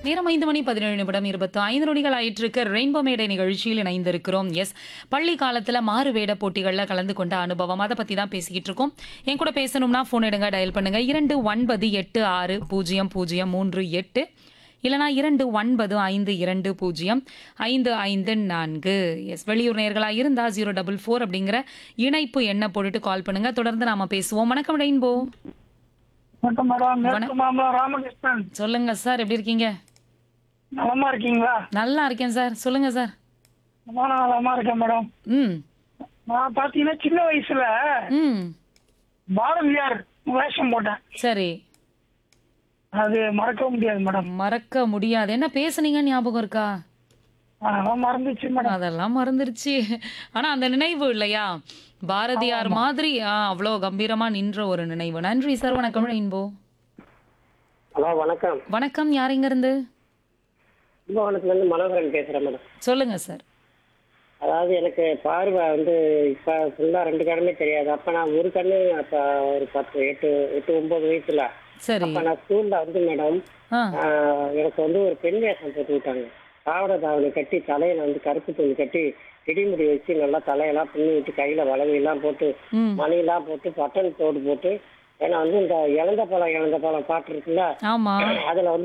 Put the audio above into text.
நேரம் ஐந்து மணி பதினேழு நிமிடம் இருபத்து ஐந்து நொடிகள் ஆயிட்டிருக்கு ரெயின்போ மேடை நிகழ்ச்சியில் இணைந்திருக்கிறோம் எஸ் பள்ளி காலத்துல மாறு வேட போட்டிகளில் கலந்து கொண்ட அனுபவம் அதை பத்தி தான் பேசிக்கிட்டு இருக்கோம் என் கூட பேசணும்னா ஃபோன் எடுங்க டயல் பண்ணுங்க இரண்டு ஒன்பது எட்டு ஆறு பூஜ்ஜியம் பூஜ்ஜியம் மூன்று எட்டு இல்லனா இரண்டு ஒன்பது ஐந்து இரண்டு பூஜ்ஜியம் ஐந்து ஐந்து நான்கு எஸ் வெளியூர் நேர்களாக இருந்தா ஜீரோ டபுள் ஃபோர் அப்படிங்கிற இணைப்பு எண்ணை போட்டுட்டு கால் பண்ணுங்க தொடர்ந்து நாம பேசுவோம் வணக்கம் ரெயின்போ வணக்கம் மேடம் மேற்கு மாமலம் ராமகிருஷ்ணன் சொல்லுங்க சார் எப்படி இருக்கீங்க நலமா இருக்கீங்களா நல்லா இருக்கேன் சார் சொல்லுங்க சார் நானும் நலமா இருக்கேன் மேடம் ம் நான் பாத்தீங்கன்னா சின்ன வயசுல ம் பாரதியார் வேஷம் போட்டேன் சரி அது மறக்க முடியாது மேடம் மறக்க முடியாது என்ன பேசுனீங்க ஞாபகம் இருக்கா அதெல்லாம் மறந்துச்சு மேடம் அதெல்லாம் மறந்துருச்சு ஆனா அந்த நினைவு இல்லையா பாரதியார் மாதிரி ஆ, அவ்வளோ கம்பீரமா நின்ற ஒரு நினைவு நன்றி சார் வணக்கம் ரெயின்போ ஹலோ வணக்கம் வணக்கம் யார் இங்க இருந்து கும்பகோணத்துலேருந்து மனோகரன் பேசுகிறேன் மேடம் சொல்லுங்க சார் அதாவது எனக்கு பார்வை வந்து இப்போ ஃபுல்லாக ரெண்டு கண்ணுமே தெரியாது அப்போ நான் ஒரு கண்ணு அப்போ ஒரு பத்து எட்டு எட்டு ஒம்பது வயசுல சரி அப்போ நான் ஸ்கூலில் வந்து மேடம் ஆ ஆஹ், எனக்கு வந்து ஒரு பெண் வேஷம் போட்டு விட்டாங்க பாவடை தாவணி கட்டி தலையில வந்து கருப்பு துணி கட்டி இடிமுடி வச்சு நல்லா தலையெல்லாம் பின்னி விட்டு கையில வளவையெல்லாம் போட்டு ம் மணியெல்லாம் போட்டு பட்டன் தோடு போட்டு ஏன்னா வந்து இந்த இழந்த பழம் இழந்த பழம் பாட்டு இருக்குல்ல ஆமா அதுல வந்து